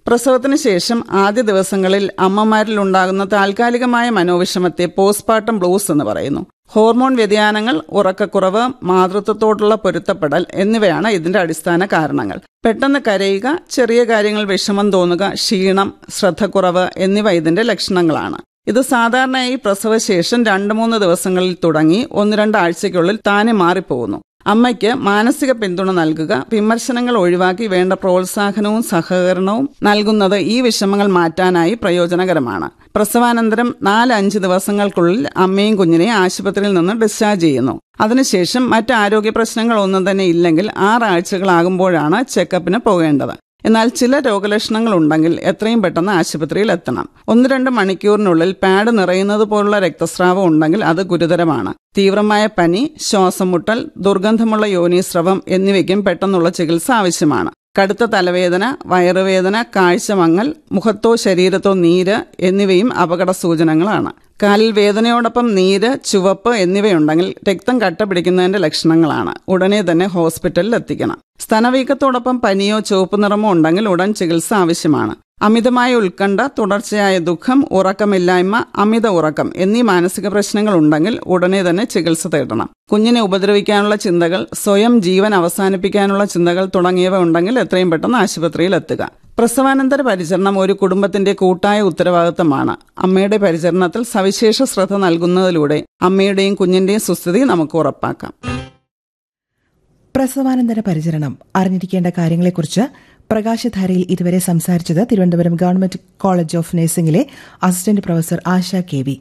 പ്രസവത്തിന് ശേഷം ആദ്യ ദിവസങ്ങളിൽ അമ്മമാരിൽ ഉണ്ടാകുന്ന താൽക്കാലികമായ മനോവിഷമത്തെ പോസ്റ്റ്മോർട്ടം ബ്ലൂസ് എന്ന് പറയുന്നു ഹോർമോൺ വ്യതിയാനങ്ങൾ ഉറക്കക്കുറവ് മാതൃത്വത്തോടുള്ള പൊരുത്തപ്പെടൽ എന്നിവയാണ് ഇതിന്റെ അടിസ്ഥാന കാരണങ്ങൾ പെട്ടെന്ന് കരയുക ചെറിയ കാര്യങ്ങൾ വിഷമം തോന്നുക ക്ഷീണം ശ്രദ്ധക്കുറവ് എന്നിവ ഇതിന്റെ ലക്ഷണങ്ങളാണ് ഇത് സാധാരണയായി പ്രസവശേഷം രണ്ട് മൂന്ന് ദിവസങ്ങളിൽ തുടങ്ങി ഒന്ന് രണ്ട് ആഴ്ചയ്ക്കുള്ളിൽ താനെ മാറിപ്പോകുന്നു അമ്മയ്ക്ക് മാനസിക പിന്തുണ നൽകുക വിമർശനങ്ങൾ ഒഴിവാക്കി വേണ്ട പ്രോത്സാഹനവും സഹകരണവും നൽകുന്നത് ഈ വിഷമങ്ങൾ മാറ്റാനായി പ്രയോജനകരമാണ് പ്രസവാനന്തരം നാല് അഞ്ച് ദിവസങ്ങൾക്കുള്ളിൽ അമ്മയും കുഞ്ഞിനെയും ആശുപത്രിയിൽ നിന്ന് ഡിസ്ചാർജ് ചെയ്യുന്നു അതിനുശേഷം മറ്റ് ആരോഗ്യ പ്രശ്നങ്ങൾ ഒന്നും തന്നെ ഇല്ലെങ്കിൽ ആറാഴ്ചകളാകുമ്പോഴാണ് ചെക്കപ്പിന് പോകേണ്ടത് എന്നാൽ ചില രോഗലക്ഷണങ്ങൾ ഉണ്ടെങ്കിൽ എത്രയും പെട്ടെന്ന് ആശുപത്രിയിൽ എത്തണം ഒന്ന് രണ്ട് മണിക്കൂറിനുള്ളിൽ പാഡ് നിറയുന്നത് പോലുള്ള രക്തസ്രാവം ഉണ്ടെങ്കിൽ അത് ഗുരുതരമാണ് തീവ്രമായ പനി ശ്വാസം മുട്ടൽ ദുർഗന്ധമുള്ള യോനീസ്രവം എന്നിവയ്ക്കും പെട്ടെന്നുള്ള ചികിത്സ ആവശ്യമാണ് കടുത്ത തലവേദന വയറുവേദന കാഴ്ചമങ്ങൽ മുഖത്തോ ശരീരത്തോ നീര് എന്നിവയും അപകട സൂചനകളാണ് കാലിൽ വേദനയോടൊപ്പം നീര് ചുവപ്പ് എന്നിവയുണ്ടെങ്കിൽ രക്തം കട്ട പിടിക്കുന്നതിന്റെ ലക്ഷണങ്ങളാണ് ഉടനെ തന്നെ ഹോസ്പിറ്റലിൽ എത്തിക്കണം സ്തനവീക്കത്തോടൊപ്പം പനിയോ ചുവപ്പ് നിറമോ ഉണ്ടെങ്കിൽ ഉടൻ ചികിത്സ ആവശ്യമാണ് അമിതമായ ഉത്കണ്ഠ തുടർച്ചയായ ദുഃഖം ഉറക്കമില്ലായ്മ അമിത ഉറക്കം എന്നീ മാനസിക പ്രശ്നങ്ങൾ ഉണ്ടെങ്കിൽ ഉടനെ തന്നെ ചികിത്സ തേടണം കുഞ്ഞിനെ ഉപദ്രവിക്കാനുള്ള ചിന്തകൾ സ്വയം ജീവൻ അവസാനിപ്പിക്കാനുള്ള ചിന്തകൾ തുടങ്ങിയവ ഉണ്ടെങ്കിൽ എത്രയും പെട്ടെന്ന് ആശുപത്രിയിൽ എത്തുക പ്രസവാനന്തര പരിചരണം ഒരു കുടുംബത്തിന്റെ കൂട്ടായ ഉത്തരവാദിത്തമാണ് അമ്മയുടെ പരിചരണത്തിൽ സവിശേഷ ശ്രദ്ധ നൽകുന്നതിലൂടെ അമ്മയുടെയും കുഞ്ഞിന്റെയും സുസ്ഥിതി നമുക്ക് ഉറപ്പാക്കാം പ്രസവാനന്തര പരിചരണം അറിഞ്ഞിരിക്കേണ്ട കാര്യങ്ങളെക്കുറിച്ച് പ്രകാശധാരയിൽ ഇതുവരെ സംസാരിച്ചത് തിരുവനന്തപുരം ഗവൺമെന്റ് കോളേജ് ഓഫ് നഴ്സിംഗിലെ assistant professor Asha K V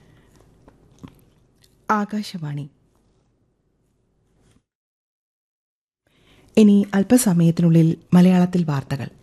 Akashvani ഇനി അല്പസമയത്തിനുള്ളിൽ മലയാളത്തിൽ വാർത്തകൾ